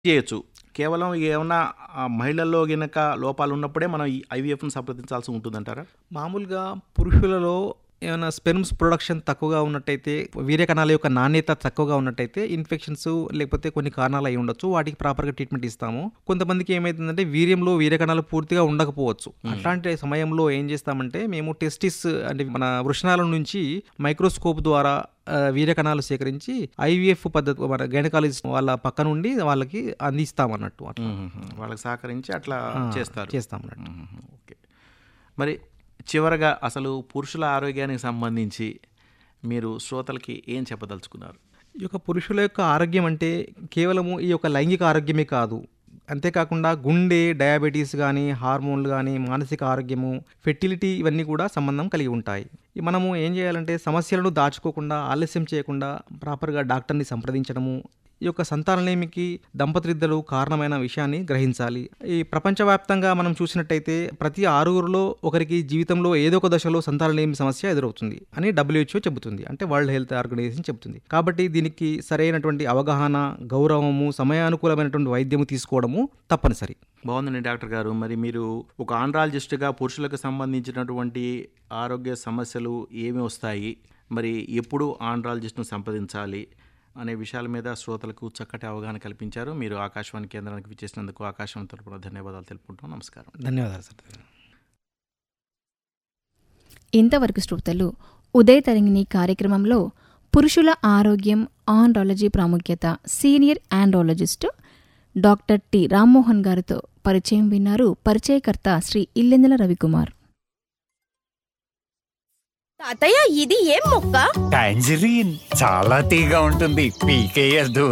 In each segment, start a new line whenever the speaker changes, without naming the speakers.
చేయొచ్చు కేవలం ఏమన్నా ఆ, మహిళల్లో గినక లోపాలు ఉన్నప్పుడే మనం ఈ ఐవీఎఫ్ను సంప్రదించాల్సి ఉంటుందంటారా
మామూలుగా పురుషులలో ఏమైనా స్పెర్మ్స్ ప్రొడక్షన్ తక్కువగా ఉన్నట్టయితే వీర్య కణాల యొక్క నాణ్యత తక్కువగా ఉన్నట్టయితే ఇన్ఫెక్షన్స్ లేకపోతే కొన్ని కారణాలు అయి ఉండొచ్చు వాటికి ప్రాపర్గా ట్రీట్మెంట్ ఇస్తాము కొంతమందికి ఏమైతుందంటే వీర్యంలో వీర్య కణాలు పూర్తిగా ఉండకపోవచ్చు అట్లాంటి సమయంలో ఏం చేస్తామంటే మేము టెస్టిస్ అంటే మన వృషణాల నుంచి మైక్రోస్కోప్ ద్వారా ఆ, వీర్య కణాలు సేకరించి ఐవీఎఫ్ పద్ధతి మన గైనకాలజిస్ట్ వాళ్ళ పక్క నుండి వాళ్ళకి అందిస్తాం అన్నట్టు అట్లా
మ్మ్. వాళ్ళకి సహకరించి అట్లా చేస్తారు
చేస్తాం అన్నట్టు
మ్మ్. ఓకే మరి చివరగా అసలు పురుషుల ఆరోగ్యానికి సంబంధించి మీరు శ్రోతలకి ఏం చెప్పదలుచుకున్నారు
ఈ యొక్క పురుషుల యొక్క ఆరోగ్యం అంటే కేవలము ఈ యొక్క లైంగిక ఆరోగ్యమే కాదు అంతేకాకుండా గుండె డయాబెటీస్ కానీ హార్మోన్లు కానీ మానసిక ఆరోగ్యము ఫెర్టిలిటీ ఇవన్నీ కూడా సంబంధం కలిగి ఉంటాయి ఈ మనము ఏం చేయాలంటే సమస్యలను దాచుకోకుండా ఆలస్యం చేయకుండా ప్రాపర్గా డాక్టర్ని సంప్రదించడము ఈ యొక్క సంతానలేమికి దంపతులిద్దరు కారణమైన విషయాన్ని గ్రహించాలి ఈ ప్రపంచవ్యాప్తంగా మనం చూసినట్టయితే ప్రతి ఆరుగురిలో ఒకరికి జీవితంలో ఏదో ఒక దశలో సంతానలేమి సమస్య ఎదురవుతుంది అని డబ్ల్యూహెచ్ఓ చెబుతుంది అంటే వరల్డ్ హెల్త్ ఆర్గనైజేషన్ చెబుతుంది కాబట్టి దీనికి సరైనటువంటి అవగాహన గౌరవము సమయానుకూలమైనటువంటి వైద్యము తీసుకోవడము తప్పనిసరి
బాగుందండి డాక్టర్ గారు మరి మీరు ఒక ఆండ్రాలజిస్ట్గా పురుషులకు సంబంధించినటువంటి ఆరోగ్య సమస్యలు ఏమి వస్తాయి మరి ఎప్పుడు ఆండ్రాలజిస్ట్ను సంప్రదించాలి అనే విషయాల మీద శ్రోతలకు చక్కటి అవగాహన కల్పించారు మీరు ఆకాశవాణి కేంద్రానికి విచ్చేసినందుకు ఆకాశవాణి తరపున ధన్యవాదాలు తెలుపుకుంటున్నాం నమస్కారం
ధన్యవాదాలు సార్
ఇంతవరకు శ్రోతలు ఉదయ తరంగిణి కార్యక్రమంలో పురుషుల ఆరోగ్యం ఆండ్రాలజీ ప్రాముఖ్యత senior andrologist doctor T Rammohan గారితో పరిచయం విన్నారు పరిచయకర్త శ్రీ ఇల్లెందల రవికుమార్
తాతయ్య ఇది ఏం మొక్క
టాంజరీన్ చాలా తీగా ఉంటుంది పీకేయద్దు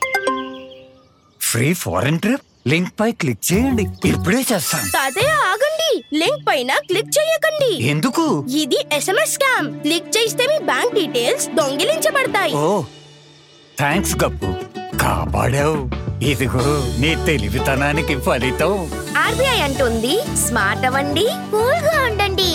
ఫ్రీ ఫారెన్ ట్రిప్ లింక్ పై క్లిక్ చేయండి ఇప్పుడే చేస్తాం
తాతయ్య ఆగండి లింక్ పైన క్లిక్ చేయకండి
ఎందుకు
ఇది ఎస్ఎంఎస్ స్కామ్ క్లిక్ చేస్తే మీ బ్యాంక్ డీటెయిల్స్ దొంగిలించబడతాయి
ఓ థ్యాంక్స్ గప్పు కాపాడావు ఇదిగో నీ తెలివితనానికి ఫలితం
ఆర్బీఐ అంటుంది స్మార్ట్ అవ్వండి కూల్ గా ఉండండి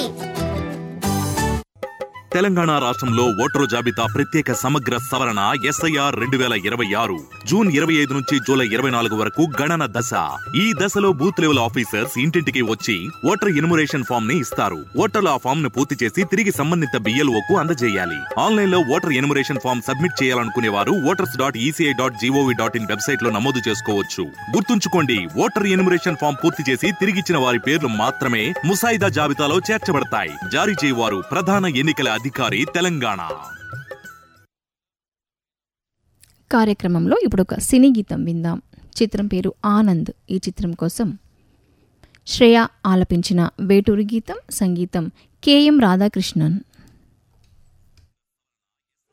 తెలంగాణ రాష్ట్రంలో ఓటరు జాబితా ప్రత్యేక సమగ్ర సవరణ ఎస్ఐఆర్ రెండు వేల ఇరవై ఆరు జూన్ ఇరవై ఐదు నుంచి జూలై ఇరవై నాలుగు వరకు గణన దశ ఈ దశలో బూత్ లెవెల్ ఆఫీసర్స్ ఇంటింటికి వచ్చి ఓటర్ ఇనుమరేషన్ ఫామ్ ని ఇస్తారు ఓటర్లు ఆ ఫామ్ ను పూర్తి చేసి తిరిగి సంబంధిత బిఎల్ఓ కు అందజేయాలి ఆన్లైన్ లో ఓటర్ ఎనుమరేషన్ ఫామ్ సబ్మిట్ చేయాలనుకునే వారు voters dot ECI dot GOV dot in website లో నమోదు చేసుకోవచ్చు గుర్తుంచుకోండి ఓటర్ ఎనుమరేషన్ ఫామ్ పూర్తి చేసి తిరిగిచ్చిన వారి పేర్లు మాత్రమే ముసాయిదా జాబితాలో చేర్చబడతాయి జారీ చేయవారు ప్రధాన ఎన్నికల అధికారి తెలంగాణ
కార్యక్రమంలో ఇప్పుడు ఒక సినీ గీతం విందాం చిత్రం పేరు ఆనంద్ ఈ చిత్రం కోసం శ్రేయ ఆలపించిన వేటూరి గీతం సంగీతం కెఎం రాధాకృష్ణన్